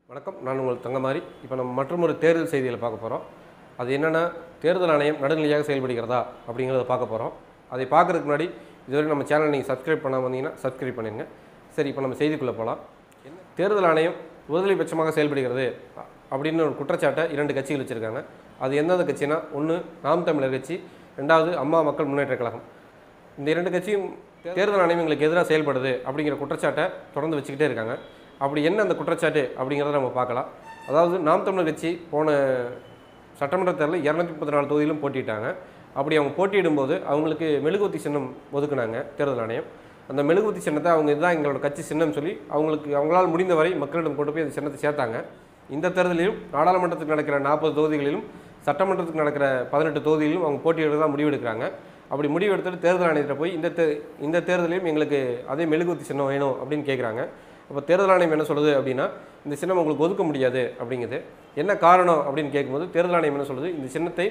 வணக்கம் நான் உங்கள் தங்கமாரி இப்போ நம்ம மற்றொரு தேர்தல் செய்திகளை பார்க்க போகிறோம் அது என்னென்னா தேர்தல் ஆணையம் நடுநிலையாக செயல்படுகிறதா அப்படிங்கிறத பார்க்க போகிறோம் அதை பார்க்குறதுக்கு முன்னாடி இதுவரை நம்ம சேனல் நீங்கள் சப்ஸ்கிரைப் பண்ணாமல் வந்தீங்கன்னா சப்ஸ்கிரைப் பண்ணிடுங்க சரி இப்போ நம்ம செய்திக்குள்ளே போகலாம் தேர்தல் ஆணையம் ஒருதலை பட்சமாக செயல்படுகிறது அ- அப்படின்னு ஒரு குற்றச்சாட்டை இரண்டு கட்சிகள் வச்சுருக்காங்க அது எந்தெந்த கட்சினா ஒன்று நாம் தமிழர் கட்சி ரெண்டாவது அம்மா மக்கள் முன்னேற்றக் கழகம் இந்த இரண்டு கட்சியும் தேர்தல் ஆணையம் எங்களுக்கு எதிராக செயல்படுது அப்படிங்கிற குற்றச்சாட்டை தொடர்ந்து வச்சுக்கிட்டே இருக்காங்க அப்படி என்ன அந்த குற்றச்சாட்டு அப்படிங்கிறத நம்ம பார்க்கலாம் அதாவது நாம் தமிழர் கட்சி போன சட்டமன்ற தேர்தலில் இரநூத்தி முப்பத்தி நாலு தொகுதியிலும் போட்டிட்டாங்க அப்படி அவங்க போட்டியிடும்போது அவங்களுக்கு மெழுகுவத்தி சின்னம் ஒதுக்குனாங்க தேர்தல் ஆணையம் அந்த மெழுகுவத்தி சின்னத்தை அவங்க இதுதான் எங்களோட கட்சி சின்னம் சொல்லி அவங்களுக்கு அவங்களால் முடிந்த வரை மக்களிடம் கொண்டு போய் அந்த சின்னத்தை சேர்த்தாங்க இந்த தேர்தலிலும் நாடாளுமன்றத்துக்கு நடக்கிற நாற்பது தொகுதிகளிலும் சட்டமன்றத்துக்கு நடக்கிற பதினெட்டு தொகுதிகளிலும் அவங்க போட்டியிடுறதா முடிவெடுக்கிறாங்க அப்படி முடிவெடுத்துட்டு தேர்தல் ஆணையத்தை போய் இந்த தே இந்த தேர்தலையும் எங்களுக்கு அதே மெழுகுவத்தி சின்னம் வேணும் அப்படின்னு கேட்குறாங்க அப்போ தேர்தல் ஆணையம் என்ன சொல்லுது அப்படின்னா இந்த சின்னம் உங்களுக்கு ஒதுக்க முடியாது அப்படிங்குது என்ன காரணம் அப்படின்னு கேட்கும்போது தேர்தல் ஆணையம் என்ன சொல்லுது இந்த சின்னத்தை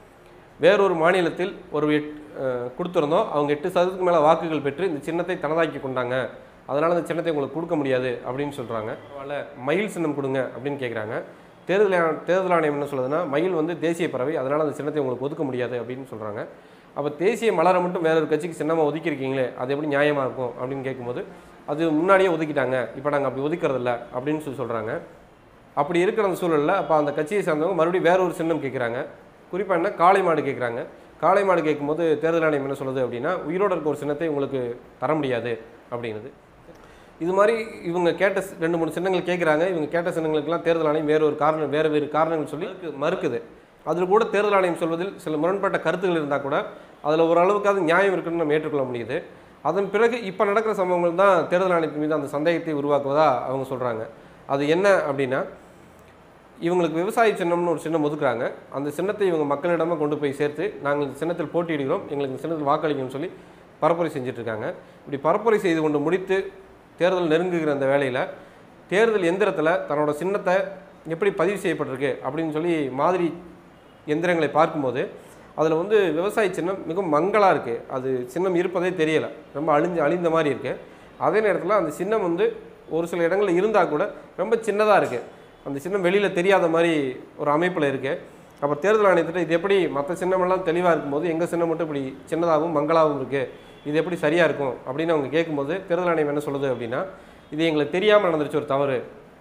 வேறொரு மாநிலத்தில் ஒரு எட் அஹ், கொடுத்திருந்தோம் அவங்க எட்டு சதவீதத்துக்கு மேலே வாக்குகள் பெற்று இந்த சின்னத்தை தனதாக்கி கொண்டாங்க அதனால் இந்த சின்னத்தை உங்களுக்கு கொடுக்க முடியாது அப்படின்னு சொல்கிறாங்க பரவாயில்ல மயில் சின்னம் கொடுங்க அப்படின்னு கேட்குறாங்க தேர்தல் ஆ- தேர்தல் ஆணையம் என்ன சொல்லுதுன்னா மயில் வந்து தேசிய பறவை அதனால் அந்த சின்னத்தை உங்களுக்கு ஒதுக்க முடியாது அப்படின்னு சொல்கிறாங்க அப்போ தேசிய மலரை மட்டும் வேற ஒரு கட்சிக்கு சின்னமாக ஒதுக்கியிருக்கீங்களே அது எப்படி நியாயமாக இருக்கும் அப்படின்னு கேட்கும்போது அது முன்னாடியே ஒதுக்கிட்டாங்க இப்போ நாங்கள் அப்படி ஒதுக்கிறதில்ல அப்படின்னு சொல்லி சொல்கிறாங்க அப்படி இருக்கிற அந்த சூழலில் அப்போ அந்த கட்சியை சார்ந்தவங்க மறுபடியும் வேற ஒரு சின்னம் கேட்குறாங்க குறிப்பாக என்ன காளை மாடு கேட்குறாங்க காளை மாடு கேட்கும்போது தேர்தல் ஆணையம் என்ன சொல்லுது அப்படின்னா உயிரோடு இருக்க ஒரு சின்னத்தை உங்களுக்கு தர முடியாது அப்படிங்கிறது இது மாதிரி இவங்க கேட்ட சி- ரெண்டு மூணு சின்னங்கள் கேட்குறாங்க இவங்க கேட்ட சின்னங்களுக்கெல்லாம் தேர்தல் ஆணையம் வேறு ஒரு காரணம் வேறு வேறு காரணங்கள் சொல்லி மறுக்குது அதில் கூட தேர்தல் ஆணையம் சொல்வதில் சில முரண்பட்ட கருத்துக்கள் இருந்தால் கூட அதில் ஓரளவுக்காவது நியாயம் இருக்குன்னு நம்ம ஏற்றுக்கொள்ள முடியுது அதன் பிறகு இப்போ நடக்கிற சம்பவங்கள் தான் தேர்தல் ஆணையத்தின் மீது அந்த சந்தேகத்தை உருவாக்குவதா அவங்க சொல்கிறாங்க அது என்ன அப்படின்னா இவங்களுக்கு விவசாய சின்னம்னு ஒரு சின்னம் ஒதுக்குறாங்க அந்த சின்னத்தை இவங்க மக்களிடமே கொண்டு போய் சேர்த்து நாங்கள் இந்த சின்னத்தில் போட்டியிடுகிறோம் எங்களுக்கு இந்த சின்னத்தில் வாக்களிக்கணும்னு சொல்லி பரப்புரை செஞ்சுட்டு இருக்காங்க இப்படி பரப்புரை செய்து கொண்டு முடித்து தேர்தல் நெருங்குகிற அந்த வேளையில் தேர்தல் எந்திரத்தில் தன்னோட சின்னத்தை எப்படி பதிவு செய்யப்பட்டிருக்கு அப்படின்னு சொல்லி மாதிரி எந்திரங்களை பார்க்கும்போது அதில் வந்து விவசாய சின்னம் மிகவும் மங்கலாக இருக்குது அது சின்னம் இருப்பதே தெரியலை ரொம்ப அழிஞ்சு அழிந்த மாதிரி இருக்குது அதே நேரத்தில் அந்த சின்னம் வந்து ஒரு சில இடங்களில் இருந்தால் கூட ரொம்ப சின்னதாக இருக்குது அந்த சின்னம் வெளியில் தெரியாத மாதிரி ஒரு அமைப்பில் இருக்குது அப்போ தேர்தல் ஆணையத்திட்ட இது எப்படி மற்ற சின்னமெல்லாம் தெளிவாக இருக்கும்போது எங்கள் சின்னம் மட்டும் இப்படி சின்னதாகவும் மங்களாகவும் இருக்குது இது எப்படி சரியாக இருக்கும் அப்படின்னு அவங்க கேட்கும்போது தேர்தல் ஆணையம் என்ன சொல்லுது அப்படின்னா இது எங்களுக்கு தெரியாமல் நடந்துருச்சு ஒரு தவறு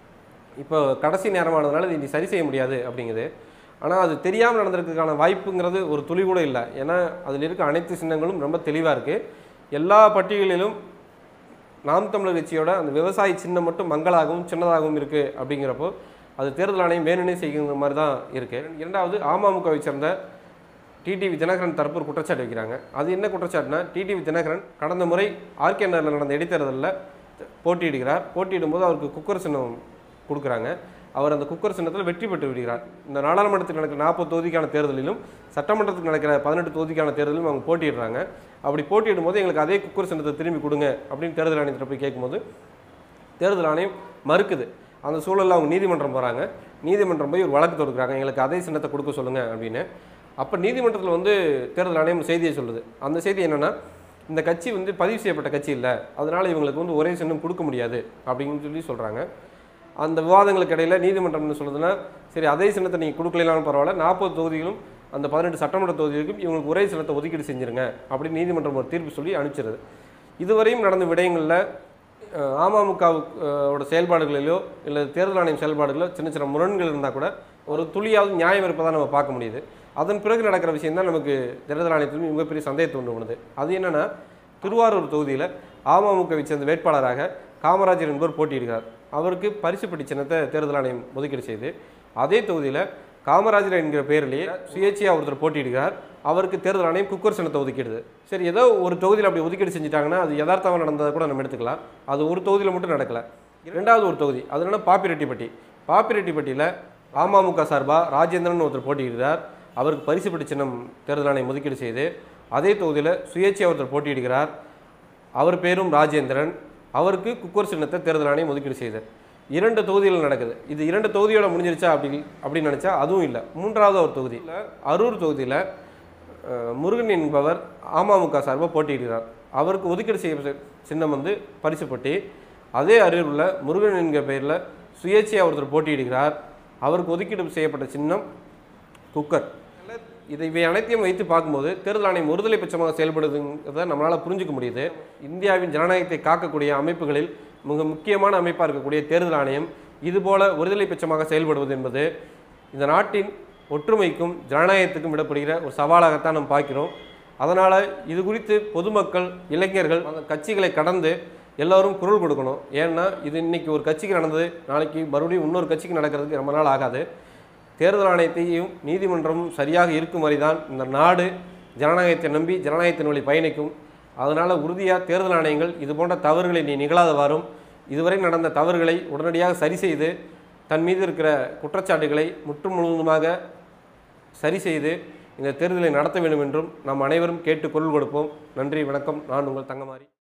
இப்போ கடைசி நேரமானதுனால இது இனி சரி செய்ய முடியாது அப்படிங்குது ஆனால் அது தெரியாமல் நடந்திருக்கிறதுக்கான வாய்ப்புங்கிறது ஒரு துளி கூட இல்லை ஏன்னா அதில் இருக்க அனைத்து சின்னங்களும் ரொம்ப தெளிவாக இருக்குது எல்லா பட்டியலிலும் நாம் தமிழர் கட்சியோட அந்த விவசாய சின்னம் மட்டும் மங்களாகவும் சின்னதாகவும் இருக்குது அப்படிங்கிறப்போ அது தேர்தல் ஆணையம் வேணும்னே செய்கிற மாதிரி தான் இருக்குது இரண்டாவது அமமுகவை சேர்ந்த டிடிவி தினகரன் தரப்பு ஒரு குற்றச்சாட்டு வைக்கிறாங்க அது என்ன குற்றச்சாட்டுனா டிடிவி தினகரன் கடந்த முறை ஆர்கே நகரில் நடந்த இடைத்தேர்தலில் போட்டியிடுகிறார் போட்டியிடும்போது அவருக்கு குக்கர் சின்னம் கொடுக்குறாங்க அவர் அந்த குக்கர் சின்னத்தில் வெற்றி பெற்று விடுகிறார் இந்த நாடாளுமன்றத்தில் நடக்கிற நாற்பது தொகுதிக்கான தேர்தலிலும் சட்டமன்றத்துக்கு நடக்கிற பதினெட்டு தொகுதிக்கான தேர்தலிலும் அவங்க போட்டியிடுறாங்க அப்படி போட்டியிடும்போது எங்களுக்கு அதே குக்கர் சின்னத்தை திரும்பி கொடுங்க அப்படின்னு தேர்தல் ஆணையத்தில் போய் கேட்கும்போது தேர்தல் ஆணையம் மறுக்குது அந்த சூழலில் அவங்க நீதிமன்றம் போகிறாங்க நீதிமன்றம் போய் ஒரு வழக்கு தொடுக்குறாங்க எங்களுக்கு அதே சின்னத்தை கொடுக்க சொல்லுங்கள் அப்படின்னு அப்போ நீதிமன்றத்தில் வந்து தேர்தல் ஆணையம் ஒரு செய்தியை சொல்லுது அந்த செய்தி என்னென்னா இந்த கட்சி வந்து பதிவு செய்யப்பட்ட கட்சி இல்லை அதனால் இவங்களுக்கு வந்து ஒரே சின்னம் கொடுக்க முடியாது அப்படின்னு சொல்லி சொல்கிறாங்க அந்த விவாதங்களுக்கு இடையில நீதிமன்றம் என்ன சொல்லுதுன்னா சரி அதே சின்னத்தை நீங்கள் கொடுக்கலனாலும் பரவாயில்ல நாற்பது தொகுதிகளும் அந்த பதினெட்டு சட்டமன்ற தொகுதிகளுக்கும் இவங்களுக்கு ஒரே சின்னத்தை ஒதுக்கீடு செஞ்சிருங்க அப்படின்னு நீதிமன்றம் ஒரு தீர்ப்பு சொல்லி அனுப்பிச்சிருது இதுவரையும் நடந்த விடயங்களில் அஹ், அமமுகவோட செயல்பாடுகளிலோ இல்லை தேர்தல் ஆணையம் செயல்பாடுகளோ சின்ன சின்ன முரண்கள் இருந்தால் கூட ஒரு துளியாவது நியாயம் இருப்பதாக நம்ம பார்க்க முடியுது அதன் பிறகு நடக்கிற விஷயம் தான் நமக்கு தேர்தல் ஆணையத்திலும் மிகப்பெரிய சந்தேகத்தை உண்டு பண்ணுது அது என்னன்னா திருவாரூர் தொகுதியில் அமமுகவை சேர்ந்த வேட்பாளராக காமராஜர் என்பவர் போட்டியிடுகிறார் அவருக்கு பரிசு பெட்டி சின்னத்தை தேர்தல் ஆணையம் ஒதுக்கீடு செய்து அதே தொகுதியில் காமராஜர் என்கிற பெயரிலேயே சுயேட்சையாக ஒருத்தர் போட்டியிடுகிறார் அவருக்கு தேர்தல் ஆணையம் குக்கர் சின்னத்தை ஒதுக்கிடுது சரி ஏதோ ஒரு தொகுதியில் அப்படி ஒதுக்கீடு செஞ்சுட்டாங்கன்னா அது யதார்த்தமாக நடந்ததை கூட நம்ம எடுத்துக்கலாம் அது ஒரு தொகுதியில் மட்டும் நடக்கல இரண்டாவது ஒரு தொகுதி அது என்னன்னா பாப்பிரெட்டிப்பட்டி பாப்பிரெட்டிப்பட்டியில் அமமுக சார்பாக ராஜேந்திரன் ஒருத்தர் போட்டியிடுகிறார் அவருக்கு பரிசு பெட்டி சின்னம் தேர்தல் ஆணையம் ஒதுக்கீடு செய்து அதே தொகுதியில் சுயேட்சையாக ஒருத்தர் போட்டியிடுகிறார் அவர் பேரும் ராஜேந்திரன் அவருக்கு குக்கர் சின்னத்தை தேர்தல் ஆணையம் ஒதுக்கீடு செய்தார் இரண்டு தொகுதிகள் நடக்குது இது இரண்டு தொகுதியோட முடிஞ்சிருச்சா அப்படி அப்படின்னு நினச்சா அதுவும் இல்லை மூன்றாவது ஒரு தொகுதி அரூர் தொகுதியில் அஹ், முருகன் என்பவர் அமமுக சார்பாக போட்டியிடுகிறார் அவருக்கு ஒதுக்கீடு செய்யப்பட்ட சின்னம் வந்து பரிசுப்பட்டி அதே அரூரில் முருகன் என்கிற பெயரில் சுயேட்சையாக ஒருத்தர் போட்டியிடுகிறார் அவருக்கு ஒதுக்கீடு செய்யப்பட்ட சின்னம் குக்கர் இதை இவை அனைத்தையும் வைத்து பார்க்கும்போது தேர்தல் ஆணையம் ஒருதலை பட்சமாக செயல்படுதுங்கிறத நம்மளால் புரிஞ்சுக்க முடியுது இந்தியாவின் ஜனநாயகத்தை காக்கக்கூடிய அமைப்புகளில் மிக முக்கியமான அமைப்பாக இருக்கக்கூடிய தேர்தல் ஆணையம் இதுபோல ஒருதலை பட்சமாக செயல்படுவது என்பது இந்த நாட்டின் ஒற்றுமைக்கும் ஜனநாயகத்துக்கும் விடப்படுகிற ஒரு சவாலாகத்தான் நாம் பார்க்கிறோம் அதனால் இது குறித்து பொதுமக்கள் இளைஞர்கள் அந்த கட்சிகளை கடந்து எல்லோரும் குரல் கொடுக்கணும் ஏன்னா இது இன்னைக்கு ஒரு கட்சிக்கு நடந்தது நாளைக்கு மறுபடியும் இன்னொரு கட்சிக்கு நடக்கிறதுக்கு ரொம்ப நாள் ஆகாது தேர்தல் ஆணையத்தையும் நீதிமன்றமும் சரியாக இருக்கும் வரைதான் இந்த நாடு ஜனநாயகத்தை நம்பி ஜனநாயகத்தின் வழி பயணிக்கும் அதனால் உறுதியாக தேர்தல் ஆணையங்கள் இது போன்ற தவறுகளை நீ நிகழாதவாறும் இதுவரை நடந்த தவறுகளை உடனடியாக சரி செய்து தன் மீது இருக்கிற குற்றச்சாட்டுகளை முற்றும் முழுவதுமாக சரி செய்து இந்த தேர்தலை நடத்த வேண்டும் என்றும் நாம் அனைவரும் கேட்டு குரல் கொடுப்போம் நன்றி வணக்கம் நான் உங்கள் தங்கமாரி